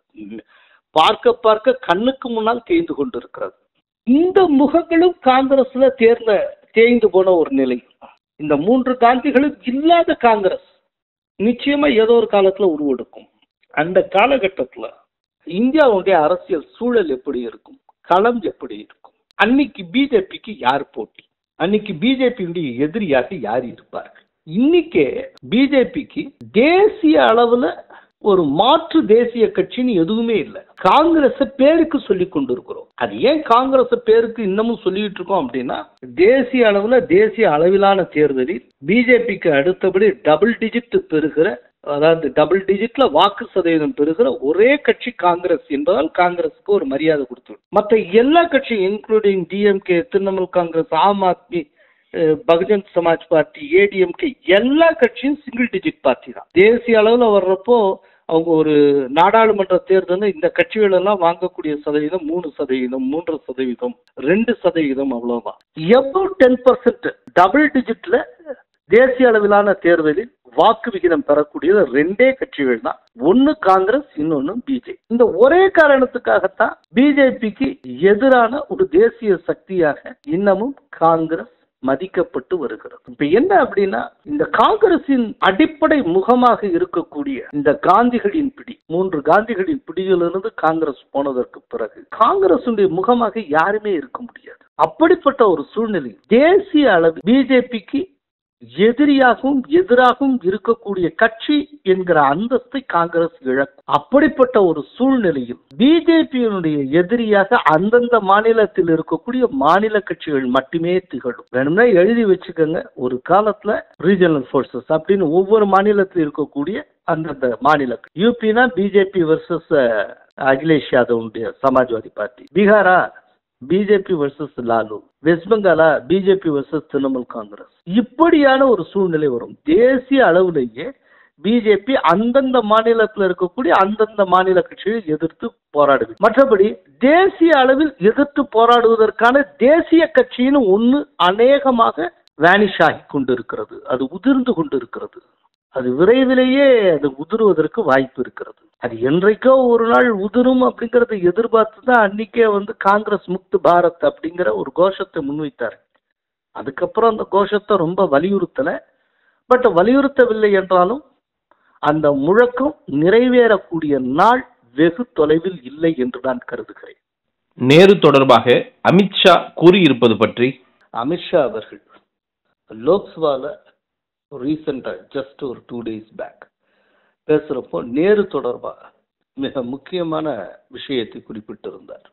Speaker 2: பார்க்க பார்க்க கண்ணுக்கு முன்னால் தேய்ந்து கொண்டிருக்கிறது இந்த முகங்களும் காங்கிரஸ்ல தேர்ந்த தேய்ந்து போன ஒரு நிலை இந்த மூன்று காந்திகளும் இல்லாத காங்கிரஸ் நிச்சயமா ஏதோ ஒரு காலத்துல உருவெடுக்கும் அந்த காலகட்டத்துல இந்தியாவுடைய அரசியல் சூழல் எப்படி இருக்கும் களம் எப்படி இருக்கும் அன்னைக்கு பிஜேபிக்கு யார் போட்டி அன்னைக்கு பிஜேபியுடைய எதிரியாக யார் இருப்பார்கள் இன்னைக்கே பிஜேபிக்கு தேசிய அளவுல ஒரு மாற்று தேசிய கட்சின்னு எதுவுமே இல்லை காங்கிரஸ் பேருக்கு சொல்லி கொண்டிருக்கிறோம் அது ஏன் காங்கிரஸ் பேருக்கு இன்னமும் சொல்லிட்டு இருக்கோம் அப்படின்னா தேசிய அளவுல தேசிய அளவிலான தேர்தலில் பிஜேபிக்கு அடுத்தபடி டபுள் டிஜிட் பெறுகிற அதாவது டபுள் டிஜிட்ல வாக்கு சதவீதம் பெறுகிற ஒரே கட்சி காங்கிரஸ் என்பதால் காங்கிரஸுக்கு ஒரு மரியாதை கொடுத்து மற்ற எல்லா கட்சியும் இன்க்ளூடிங் டிஎம்கே திரிணாமுல் காங்கிரஸ் ஆம் ஆத்மி அஹ், பகுஜன் சமாஜ் பார்ட்டி ஏடிஎம்கே எல்லா கட்சியும் சிங்கிள் டிஜிட் பார்ட்டி தான் தேசிய அளவில் வர்றப்போ அவங்க ஒரு நாடாளுமன்ற தேர்தலில் இந்த கட்சிகள் எல்லாம் வாங்கக்கூடிய சதவீதம் மூணு சதவீதம் மூன்று சதவீதம் ரெண்டு சதவீதம் அவ்வளவுதான் எவ்வளோ டென் பர்சன்ட் டபுள் டிஜிட்ல தேசிய அளவிலான தேர்தலில் வாக்கு விகிதம் பெறக்கூடியது ரெண்டே கட்சிகள் தான் ஒன்னு காங்கிரஸ் இன்னொன்னு பிஜேபி இந்த ஒரே காரணத்துக்காகத்தான் பிஜேபிக்கு எதிரான ஒரு தேசிய சக்தியாக இன்னமும் காங்கிரஸ் மதிக்கப்பட்டு வருகிறது இப்ப என்ன அப்படின்னா இந்த காங்கிரசின் அடிப்படை முகமாக இருக்கக்கூடிய இந்த காந்திகளின் பிடி மூன்று காந்திகளின் பிடியிலிருந்து காங்கிரஸ் போனதற்கு பிறகு காங்கிரசுடைய முகமாக யாருமே இருக்க முடியாது அப்படிப்பட்ட ஒரு சூழ்நிலை தேசிய அளவில் பிஜேபிக்கு எதிரியாகவும் எதிராகவும் இருக்கக்கூடிய கட்சி என்கிற அந்தஸ்தை காங்கிரஸ் இழக்கும் அப்படிப்பட்ட ஒரு சூழ்நிலையில் பிஜேபியினுடைய எதிரியாக அந்தந்த மாநிலத்தில் இருக்கக்கூடிய மாநில கட்சிகள் மட்டுமே திகழும் வேணும்னா எழுதி வச்சுக்கோங்க ஒரு காலத்துல ரீஜனல் ஃபோர்ஸஸ் அப்படின்னு ஒவ்வொரு மாநிலத்தில் இருக்கக்கூடிய அந்தந்த மாநில யூபினா பிஜேபி வர்சஸ் அகிலேஷ் யாதவுடைய சமாஜ்வாதி பார்ட்டி பீகாரா பிஜேபி வர்சஸ் லாலு வெஸ்ட் பெங்காலா பிஜேபி வர்சஸ் திரிணாமுல் காங்கிரஸ் இப்படியான ஒரு சூழ்நிலை வரும் தேசிய அளவிலேயே பிஜேபி அந்தந்த மாநிலத்தில் இருக்கக்கூடிய அந்தந்த மாநில கட்சியை எதிர்த்து போராடுது மற்றபடி தேசிய அளவில் எதிர்த்து போராடுவதற்கான தேசிய கட்சின்னு ஒன்று அநேகமாக வேனிஷ் ஆகி கொண்டிருக்கிறது அது உதிர்ந்து கொண்டிருக்கிறது அது விரைவிலேயே அது உதிர்வதற்கு வாய்ப்பு இருக்கிறது அது என்றைக்கோ ஒரு நாள் உதிரும் அப்படிங்கறத எதிர்பார்த்து தான் அன்னைக்கே வந்து காங்கிரஸ் முக்து பாரத் அப்படிங்கிற ஒரு கோஷத்தை முன்வைத்தார் அதுக்கப்புறம் அந்த கோஷத்தை ரொம்ப வலியுறுத்தல பட் வலியுறுத்தவில்லை என்றாலும் அந்த முழக்கம் நிறைவேறக்கூடிய நாள் வெகு தொலைவில் இல்லை என்று நான் கருதுகிறேன்
Speaker 3: நேரு தொடர்பாக அமித்ஷா கூறியிருப்பது பற்றி
Speaker 2: அமித்ஷா அவர்கள் லோக்சபால ரீசெண்டாக ஜஸ்ட் ஒரு டூ டேஸ் பேக் பேசுகிறப்போ நேரு தொடர்பாக மிக முக்கியமான விஷயத்தை குறிப்பிட்டிருந்தார்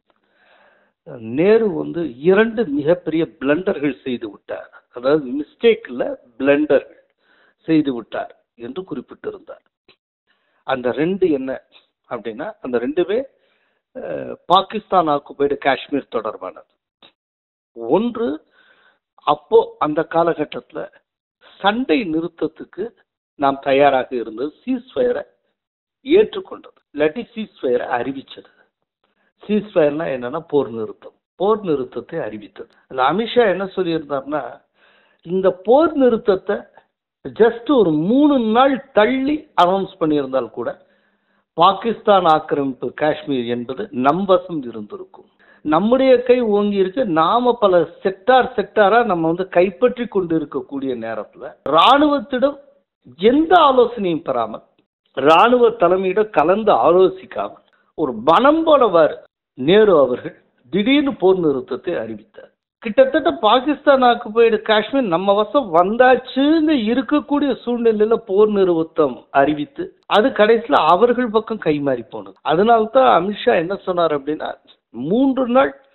Speaker 2: நேரு வந்து இரண்டு மிகப்பெரிய பிளண்டர்கள் செய்து விட்டார் அதாவது மிஸ்டேக்கில் பிளண்டர்கள் செய்து விட்டார் என்று குறிப்பிட்டிருந்தார் அந்த ரெண்டு என்ன அப்படின்னா அந்த ரெண்டுமே அஹ், பாகிஸ்தான் ஆக்குபைடு காஷ்மீர் தொடர்பானது ஒன்று அப்போ அந்த காலகட்டத்தில் சண்டை நிறுத்தத்துக்கு நாம் தயாராக இருந்தது சீஸ்ஃபயரை ஏற்றுக்கொண்டது இல்லாட்டி சீஸ்ஃபயரை அறிவிச்சது சீஸ்ஃபயர்னா என்னன்னா போர் நிறுத்தம் போர் நிறுத்தத்தை அறிவித்தது அந்த அமித்ஷா என்ன சொல்லியிருந்தார்னா இந்த போர் நிறுத்தத்தை ஜஸ்ட் ஒரு மூணு நாள் தள்ளி அனௌன்ஸ் பண்ணியிருந்தால் கூட பாகிஸ்தான் ஆக்கிரமிப்பு காஷ்மீர் என்பது நம்பசம் இருந்திருக்கும் நம்முடைய கை ஓங்கி இருக்கு நாம பல செக்டார் செக்டாரா நம்ம வந்து கைப்பற்றி கொண்டு இருக்கக்கூடிய நேரத்துல ராணுவத்திடம் எந்த ஆலோசனையும் பெறாமல் ராணுவ தலைமையிடம் கலந்து ஆலோசிக்காமல் ஒரு பணம் போலவாறு நேரு அவர்கள் திடீர்னு போர் நிறுத்தத்தை அறிவித்தார் கிட்டத்தட்ட பாகிஸ்தான் ஆக்குபைடு காஷ்மீர் நம்ம வசம் வந்தாச்சுன்னு இருக்கக்கூடிய சூழ்நிலையில போர் நிறுத்தம் அறிவித்து அது கடைசியில் அவர்கள் பக்கம் கைமாறி போனது அதனால தான் அமித்ஷா என்ன சொன்னார் அப்படின்னா மூன்று நாள்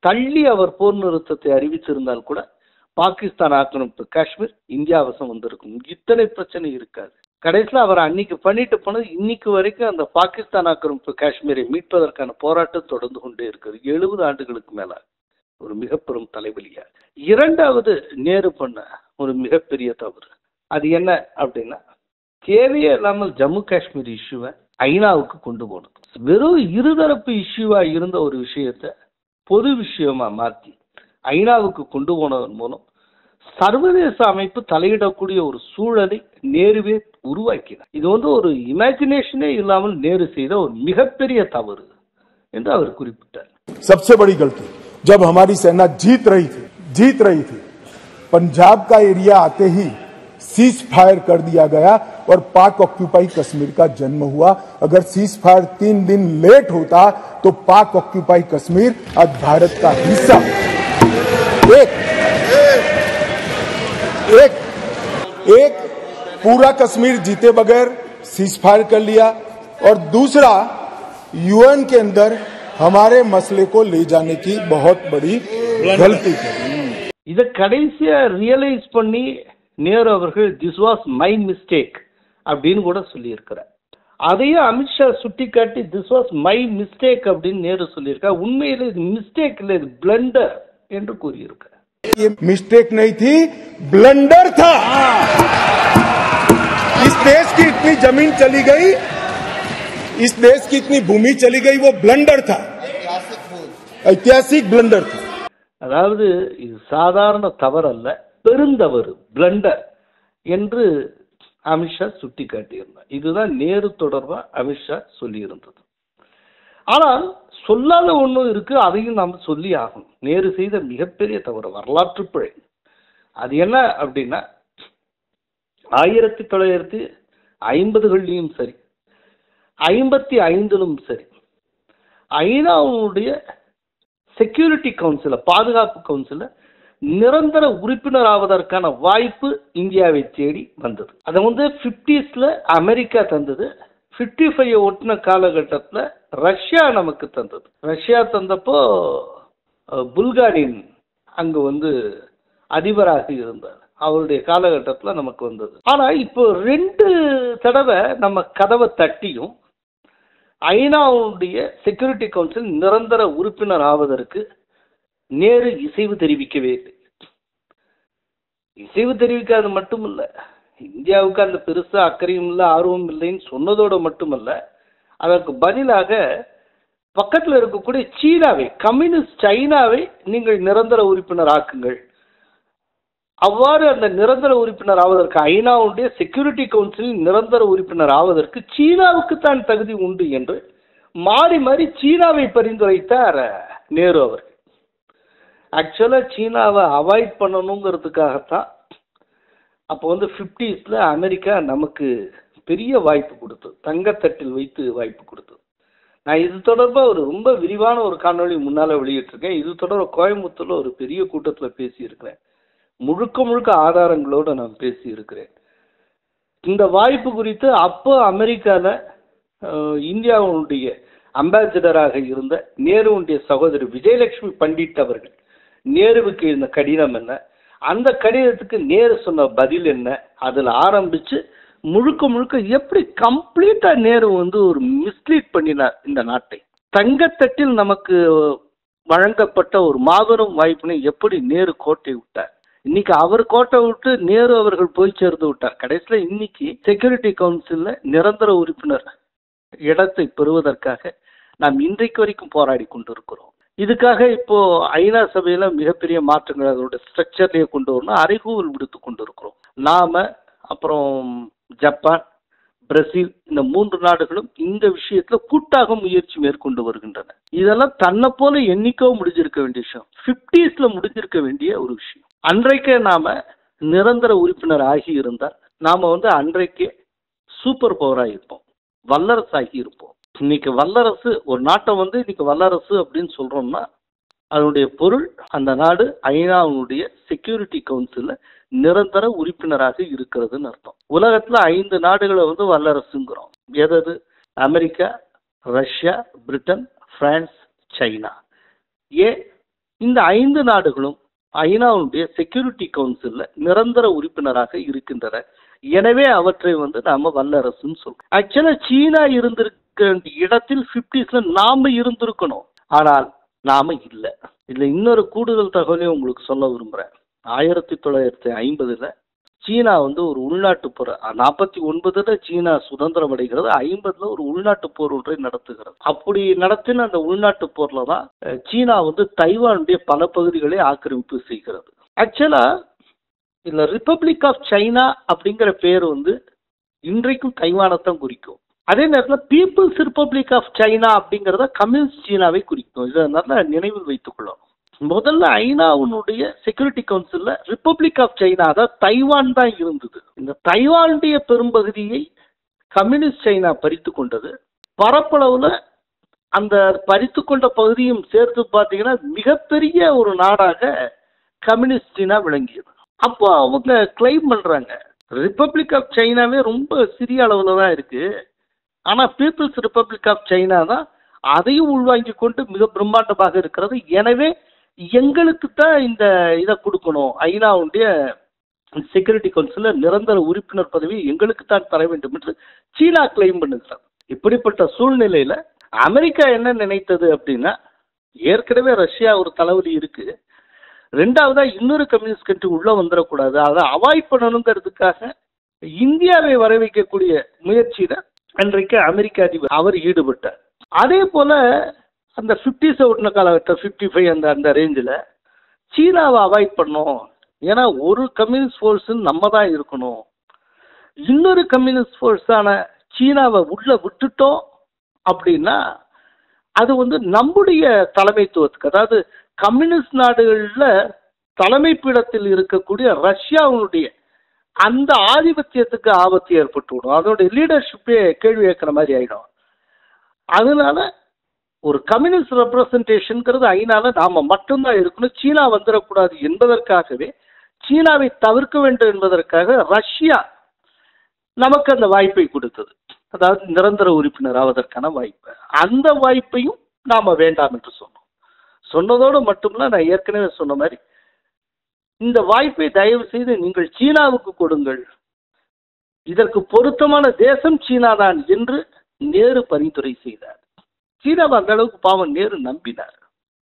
Speaker 2: தள்ளி அவர் போர் நிறுத்தத்தை அறிவித்திருந்தால் கூட பாகிஸ்தான் ஆக்கிரமிப்பு காஷ்மீர் இந்தியா வசம் வந்திருக்கும் இத்தனை பிரச்சனை இருக்காது கடைசியில் அவர் அன்னைக்கு பண்ணிட்டு போனது இன்னைக்கு வரைக்கும் அந்த பாகிஸ்தான் ஆக்கிரமிப்பு காஷ்மீரை மீட்பதற்கான போராட்டம் தொடர்ந்து கொண்டே இருக்குது எழுபது ஆண்டுகளுக்கு மேல ஒரு மிக பெரும் தலைவலியா இரண்டாவது நேரு பண்ண ஒரு மிகப்பெரிய தவறு அது என்ன அப்படின்னா தேவையே இல்லாமல் ஜம்மு காஷ்மீர் இஷ்யூவை ஐநாவுக்கு கொண்டு போனது வெறும் இருதரப்பு இஷ்யூவா இருந்த ஒரு விஷயத்தை பொது விஷயமா மாற்றி ஐநாவுக்கு கொண்டு போனதன் மூலம் சர்வதேச அமைப்பு தலையிடக்கூடிய ஒரு சூழலை நேருவே உருவாக்கினார் இது வந்து ஒரு இமேஜினேஷனே இல்லாமல் நேரு செய்த ஒரு மிகப்பெரிய தவறு என்று அவர் குறிப்பிட்டார்
Speaker 10: सबसे बड़ी गलती जब हमारी सेना जीत रही थी जीत रही थी पंजाब का एरिया आते ही सीज फायर कर दिया गया और पाक ऑक्यूपाई कश्मीर का जन्म हुआ अगर सीज फायर तीन दिन लेट होता तो पाक ऑक्यूपाई कश्मीर आज भारत का हिस्सा एक एक एक पूरा कश्मीर जीते बगैर सीज फायर कर लिया और दूसरा यूएन के अंदर हमारे मसले को ले जाने की बहुत बड़ी गलती की
Speaker 2: இதை கடைசியா ரியலைஸ் பண்ணி நேரு அவர்கள் திஸ் வாஸ் மை மிஸ்டேக் அப்படின்னு கூட சொல்லியிருக்கிறார் அதையும் அமித்ஷா சுட்டி காட்டி திஸ் வாஸ் மை மிஸ்டேக் அப்படின்னு நேரு சொல்லியிருக்கார் உண்மையில இது மிஸ்டேக் இல்லை இது பிளண்டர் என்று கூறியிருக்கார்
Speaker 10: ये मिस्टेक नहीं थी ब्लंडर था इस देश की इतनी जमीन चली गई इस देश की इतनी भूमि चली गई वो ब्लंडर था ऐतिहासिक ब्लंडर था
Speaker 2: அதாவது இது சாதாரண தவறல்ல பெருந்தவறு பிளண்டர் என்று அமித்ஷா சுட்டி காட்டியிருந்தார் இதுதான் நேரு தொடர்பா அமித்ஷா சொல்லியிருந்தது ஆனால் சொல்லாத ஒன்றும் இருக்கு அதையும் நாம் சொல்லி ஆகணும் நேரு செய்த மிகப்பெரிய தவறு வரலாற்று பிழை அது என்ன அப்படின்னா ஆயிரத்தி தொள்ளாயிரத்தி ஐம்பதுகள்லையும் சரி ஐம்பத்தி ஐந்திலும் சரி ஐநாவுடைய செக்யூரிட்டி கவுன்சில பாதுகாப்பு கவுன்சில நிரந்தர உறுப்பினர் ஆவதற்கான வாய்ப்பு இந்தியாவை தேடி வந்தது அதை வந்து பிப்டிஸ்ல அமெரிக்கா தந்தது பிப்டி ஃபைவ் ஒட்டின காலகட்டத்தில் ரஷ்யா நமக்கு தந்தது ரஷ்யா தந்தப்போ அஹ், புல்காரின் அங்கு வந்து அதிபராக இருந்தார் அவருடைய காலகட்டத்தில் நமக்கு வந்தது ஆனா இப்போ ரெண்டு தடவை நம்ம கதவை தட்டியும் ஐநாவுடைய செக்யூரிட்டி கவுன்சில் நிரந்தர உறுப்பினர் ஆவதற்கு நேரு இசைவு தெரிவிக்கவே இல்லை இசைவு தெரிவிக்காது மட்டுமல்ல இந்தியாவுக்கு அந்த பெருசா அக்கறையும் இல்லை ஆர்வம் இல்லைன்னு சொன்னதோடு மட்டுமல்ல அதற்கு பதிலாக பக்கத்தில் இருக்கக்கூடிய சீனாவை கம்யூனிஸ்ட் சைனாவை நீங்கள் நிரந்தர உறுப்பினர் ஆக்குங்கள் அவ்வாறு அந்த நிரந்தர உறுப்பினர் ஆவதற்கு ஐநாவுடைய செக்யூரிட்டி கவுன்சிலில் நிரந்தர உறுப்பினர் ஆவதற்கு சீனாவுக்கு தான் தகுதி உண்டு என்று மாறி மாறி சீனாவை பரிந்துரைத்தார் நேரு அவர்கள் ஆக்சுவலாக சீனாவை அவாய்ட் பண்ணணுங்கிறதுக்காகத்தான் அப்போ வந்து ஃபிஃப்டிஸில் அமெரிக்கா நமக்கு பெரிய வாய்ப்பு கொடுத்தது தங்கத்தட்டில் வைத்து வாய்ப்பு கொடுத்தது நான் இது தொடர்பாக ஒரு ரொம்ப விரிவான ஒரு காணொளி முன்னால் வெளியிட்டிருக்கேன் இது தொடர்பாக கோயம்புத்தூரில் ஒரு பெரிய கூட்டத்தில் பேசியிருக்கிறேன் முழுக்க முழுக்க ஆதாரங்களோடு நான் பேசி இருக்கிறேன் இந்த வாய்ப்பு குறித்து அப்போ அமெரிக்காவில் இந்தியாவுடைய அம்பாசிடராக இருந்த நேருவுடைய சகோதரி விஜயலட்சுமி பண்டிட் அவர்கள் நேருவுக்கு இருந்த கடிதம் என்ன அந்த கடிதத்துக்கு நேரு சொன்ன பதில் என்ன அதில் ஆரம்பிச்சு முழுக்க முழுக்க எப்படி கம்ப்ளீட்டா நேரு வந்து ஒரு மிஸ்லீட் பண்ணினார் இந்த நாட்டை தங்கத்தட்டில் நமக்கு வழங்கப்பட்ட ஒரு மாபெரும் வாய்ப்பினை எப்படி நேரு கோட்டை விட்டார் இன்னைக்கு அவர் கோட்டை விட்டு நேரு அவர்கள் போய் சேர்ந்து விட்டார் கடைசியில் இன்னைக்கு செக்யூரிட்டி கவுன்சில்ல நிரந்தர உறுப்பினர் இடத்தை பெறுவதற்காக நாம் இன்றைக்கு வரைக்கும் போராடி கொண்டிருக்கிறோம் இதுக்காக இப்போ ஐநா சபையில மிகப்பெரிய மாற்றங்கள் அதோட ஸ்ட்ரக்சர்லயே கொண்டு வரணும் அறைகூவல் விடுத்து கொண்டிருக்கிறோம் நாம அப்புறம் ஜப்பான் பிரேசில் இந்த மூன்று நாடுகளும் இந்த விஷயத்துல கூட்டாக முயற்சி மேற்கொண்டு வருகின்றன இதெல்லாம் தன்னை போல என்னைக்கோ முடிஞ்சிருக்க வேண்டிய விஷயம் பிப்டிஸ்ல முடிஞ்சிருக்க வேண்டிய ஒரு விஷயம் அன்றைக்கே நாம நிரந்தர உறுப்பினர் ஆகி இருந்தால் நாம வந்து அன்றைக்கே சூப்பர் பவராக இருப்போம் வல்லரசு ஆகி இருப்போம் இன்னைக்கு வல்லரசு ஒரு நாட்டை வந்து இன்னைக்கு வல்லரசு அப்படின்னு சொல்றோம்னா அதனுடைய பொருள் அந்த நாடு ஐநாவுடைய செக்யூரிட்டி கவுன்சில்ல நிரந்தர உறுப்பினராக இருக்கிறதுன்னு அர்த்தம் உலகத்துல ஐந்து நாடுகளை வந்து வல்லரசுங்கிறோம் எதது America Russia Britain France China ஏன் இந்த ஐந்து நாடுகளும் ஐநாவுடைய செக்யூரிட்டி கவுன்சில்ல நிரந்தர உறுப்பினராக இருக்கின்றன எனவே அவற்றை வந்து நாம வல்லரசுன்னு சொல்றோம் ஆக்சுவலா சீனா இருந்திருக்க வேண்டிய இடத்தில் பிப்டிஸ்ல நாம இருந்திருக்கணும் ஆனால் நாம இல்ல இதுல இன்னொரு கூடுதல் தகவலையும் உங்களுக்கு சொல்ல விரும்புறேன் ஆயிரத்தி தொள்ளாயிரத்தி ஐம்பதுல சீனா வந்து ஒரு உள்நாட்டு போர் நாற்பத்தி ஒன்பதுல சீனா சுதந்திரம் அடைகிறது ஐம்பதுல ஒரு உள்நாட்டு போர் ஒன்றை நடத்துகிறது அப்படி நடத்தின அந்த உள்நாட்டு போர்ல தான் அஹ், சீனா வந்து தைவானுடைய பல பகுதிகளை ஆக்கிரமிப்பு செய்கிறது ஆக்சுவலா இதுல ரிப்பப்ளிக் ஆஃப் சைனா அப்படிங்கிற பேர் வந்து இன்றைக்கும் தைவானைத்தான் குறிக்கும் அதே நேரத்தில் பீப்புள்ஸ் ரிப்பப்ளிக் ஆஃப் சைனா அப்படிங்கிறத கம்யூனிஸ்ட் சீனாவை குறிக்கும் இதை நல்லா நினைவில் வைத்துக் கொள்ளணும் முதல்ல ஐநாவுடைய செக்யூரிட்டி கவுன்சில்ல ரிப்பப்ளிக் ஆஃப் சைனா அதாவது தைவான் தான் இருந்தது இந்த தைவானுடைய பெரும்பகுதியை கம்யூனிஸ்ட் சைனா பறித்து கொண்டது பரப்பளவுல அந்த பறித்து கொண்ட பகுதியும் சேர்த்து பார்த்தீங்கன்னா மிகப்பெரிய ஒரு நாடாக கம்யூனிஸ்ட் சீனா விளங்கியது அப்போ அவங்க கிளைம் பண்றாங்க ரிப்பப்ளிக் ஆஃப் சைனாவே ரொம்ப சிறிய அளவுல தான் இருக்கு ஆனா பீப்புள்ஸ் ரிப்பப்ளிக் ஆஃப் சைனா தான் அதையும் உள்வாங்கி கொண்டு மிக பிரம்மாண்டமாக இருக்கிறது எனவே எங்களுக்கு தான் இந்த இதை கொடுக்கணும் ஐநாவுடைய செக்யூரிட்டி கவுன்சில்ல நிரந்தர உறுப்பினர் பதவி எங்களுக்கு தான் தர வேண்டும் என்று சீனா கிளைம் பண்ணுகிறது இப்படிப்பட்ட சூழ்நிலையில அமெரிக்கா என்ன நினைத்தது அப்படின்னா ஏற்கனவே ரஷ்யா ஒரு தலைவலி இருக்கு ரெண்டாவதா இன்னொரு கம்யூனிஸ்ட் கண்ட்ரி உள்ள வந்துடக்கூடாது அதை அவாய்ட் பண்ணணுங்கிறதுக்காக இந்தியாவை வர வைக்கக்கூடிய முயற்சியில அன்றைக்கு அமெரிக்க அதிபர் அவர் ஈடுபட்டார் அதே போல அந்த ஃபிஃப்டிஸ் ஒட்டின காலகட்டம் ஃபிஃப்டி ஃபைவ் அந்த அந்த ரேஞ்சில் சீனாவை அவாய்ட் பண்ணோம் ஏன்னா ஒரு கம்யூனிஸ்ட் ஃபோர்ஸ் நம்ம தான் இருக்கணும் இன்னொரு கம்யூனிஸ்ட் ஃபோர்ஸான சீனாவை உள்ள விட்டுட்டோம் அப்படின்னா அது வந்து நம்முடைய தலைமைத்துவத்துக்கு அதாவது கம்யூனிஸ்ட் நாடுகளில் தலைமை பீடத்தில் இருக்கக்கூடிய ரஷ்யாவுடைய அந்த ஆதிபத்தியத்துக்கு ஆபத்து ஏற்பட்டு விடும் அதோடைய லீடர்ஷிப்பே கேள்வி கேட்குற மாதிரி ஆயிடும் அதனால ஒரு கம்யூனிஸ்ட் ரெப்ரசன்டேஷன்ங்கிறது ஐநால நாம மட்டும்தான் இருக்கணும் சீனா வந்துடக்கூடாது என்பதற்காகவே சீனாவை தவிர்க்க வேண்டும் என்பதற்காக ரஷ்யா நமக்கு அந்த வாய்ப்பை கொடுத்தது அதாவது நிரந்தர உறுப்பினர் ஆவதற்கான வாய்ப்பு அந்த வாய்ப்பையும் நாம வேண்டாம் என்று சொன்னோம் சொன்னதோடு மட்டுமல்ல நான் ஏற்கனவே சொன்ன மாதிரி இந்த வாய்ப்பை தயவு செய்து நீங்கள் சீனாவுக்கு கொடுங்கள் இதற்கு பொருத்தமான தேசம் சீனா தான் என்று நேரு பரிந்துரை செய்தார் சீனாவை அந்த அளவுக்கு பாவம் நேரு நம்பினார்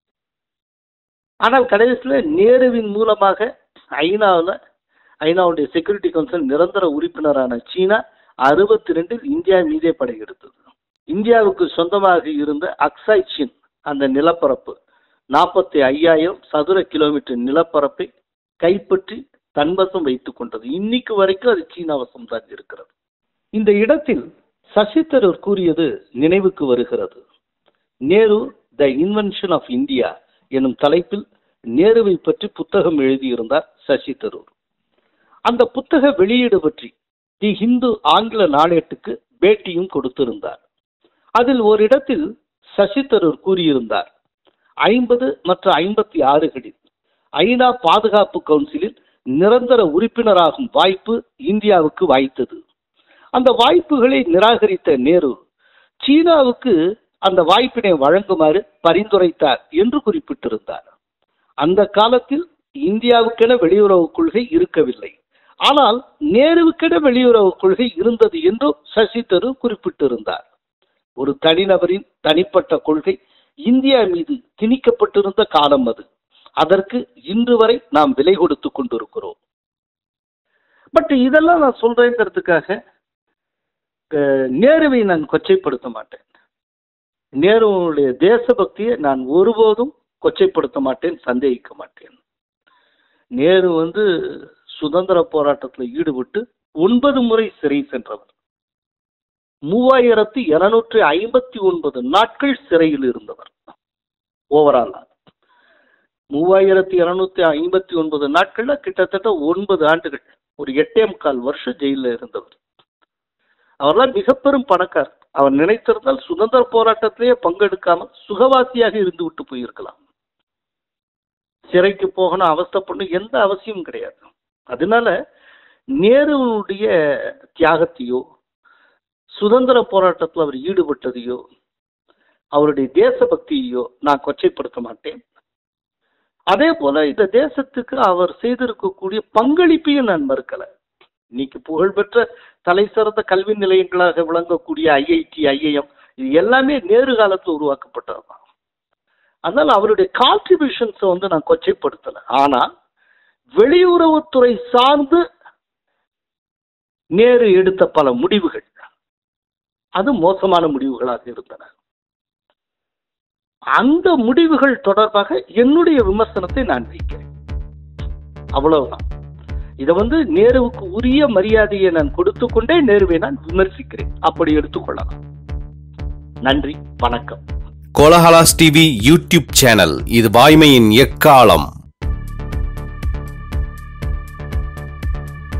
Speaker 2: ஆனால் கடைசியில் நேருவின் மூலமாக ஐநாவில் ஐநாவுடைய செக்யூரிட்டி கவுன்சில் நிரந்தர உறுப்பினரான சீனா அறுபத்தி ரெண்டில் இந்தியா மீதே படையெடுத்தது இந்தியாவுக்கு சொந்தமாக இருந்த அக்சாய் சீன் அந்த நிலப்பரப்பு நாற்பத்தி ஐயாயிரம் சதுர கிலோமீட்டர் நிலப்பரப்பை கைப்பற்றி தன்வசம் வைத்துக் கொண்டது இன்னைக்கு வரைக்கும் அது சீனா வசம் தான் இருக்கிறது இந்த இடத்தில் சசி தரூர் கூறியது நினைவுக்கு வருகிறது Nehru the invention of India எனும் தலைப்பில் நேருவை பற்றி புத்தகம் எழுதியிருந்தார் சசி தரூர் அந்த புத்தக வெளியீடு பற்றி தி ஹிந்து ஆங்கில நாளேட்டுக்கு பேட்டியும் கொடுத்திருந்தார் அதில் ஒரு இடத்தில் சசி தரூர் கூறியிருந்தார் ஐம்பது மற்றும் ஐம்பத்தி ஆறுகளில் ஐநா பாதுகாப்பு கவுன்சிலில் நிரந்தர உறுப்பினராகும் வாய்ப்பு இந்தியாவுக்கு வாய்த்தது அந்த வாய்ப்புகளை நிராகரித்த நேரு சீனாவுக்கு அந்த வாய்ப்பினை வழங்குமாறு பரிந்துரைத்தார் என்று குறிப்பிட்டிருந்தார் அந்த காலத்தில் இந்தியாவுக்கென வெளியுறவு கொள்கை இருக்கவில்லை ஆனால் நேருவுக்கென வெளியுறவு கொள்கை இருந்தது என்றும் சசி தரூர் குறிப்பிட்டிருந்தார் ஒரு தனிநபரின் தனிப்பட்ட கொள்கை இந்தியா மீது திணிக்கப்பட்டிருந்த காலம் அது அதற்கு இன்று வரை நாம் விலை கொடுத்து கொண்டிருக்கிறோம் பட் இதெல்லாம் நான் சொல்றேங்கிறதுக்காக அஹ், நேருவை நான் கொச்சைப்படுத்த மாட்டேன் நேருவுடைய தேசபக்தியை நான் ஒருபோதும் கொச்சைப்படுத்த மாட்டேன் சந்தேகிக்க மாட்டேன் நேரு வந்து சுதந்திர போராட்டத்தில் ஈடுபட்டு ஒன்பது முறை சிறை சென்றவர் மூவாயிரத்தி இருநூற்றி ஐம்பத்தி ஒன்பது நாட்கள் சிறையில் இருந்தவர் ஓவரால் மூவாயிரத்தி இருநூத்தி ஐம்பத்தி ஒன்பது நாட்கள்ல கிட்டத்தட்ட ஒன்பது ஆண்டுகள் ஒரு எட்டே முக்கால் வருஷம் ஜெயிலில் இருந்தவர் அவர்தான் மிக பெரும் பணக்கார் அவர் நினைத்திருந்தால் சுதந்திர போராட்டத்திலேயே பங்கெடுக்காமல் சுகவாசியாக இருந்து விட்டு போயிருக்கலாம் சிறைக்கு போகணும் அவஸ்தைப்படணும் எந்த அவசியமும் கிடையாது அதனால நேருவுடைய தியாகத்தையோ சுதந்திர போராட்டத்தில் அவர் ஈடுபட்டதையோ அவருடைய தேசபக்தியையோ நான் கொச்சைப்படுத்த மாட்டேன் அதே போல இந்த தேசத்துக்கு அவர் செய்திருக்கக்கூடிய பங்களிப்பையும் நான் மறுக்கல இன்னைக்கு புகழ்பெற்ற தலை சிறந்த கல்வி நிலையங்களாக விளங்கக்கூடிய ஐஐடி ஐஐஎம் இது எல்லாமே நேரு காலத்தில் உருவாக்கப்பட்டதுதான் அதனால அவருடைய கான்ட்ரிபியூஷன்ஸை வந்து நான் கொச்சைப்படுத்தல ஆனா வெளியுறவுத்துறை சார்ந்து நேரு எடுத்த பல முடிவுகள் அது மோசமான முடிவுகளாக இருந்தன அந்த முடிவுகள் தொடர்பாக என்னுடைய விமர்சனத்தை நான் வைக்கிறேன் அவ்வளவுதான் இதை வந்து நேருவுக்கு உரிய மரியாதையை நான் கொடுத்து கொண்டே நேருவை நான் விமர்சிக்கிறேன் அப்படி எடுத்துக்கொள்ளலாம் நன்றி வணக்கம்
Speaker 1: கோலஹலாஸ் டிவி யூடியூப் சேனல் இது வாய்மையின் எக்காலம்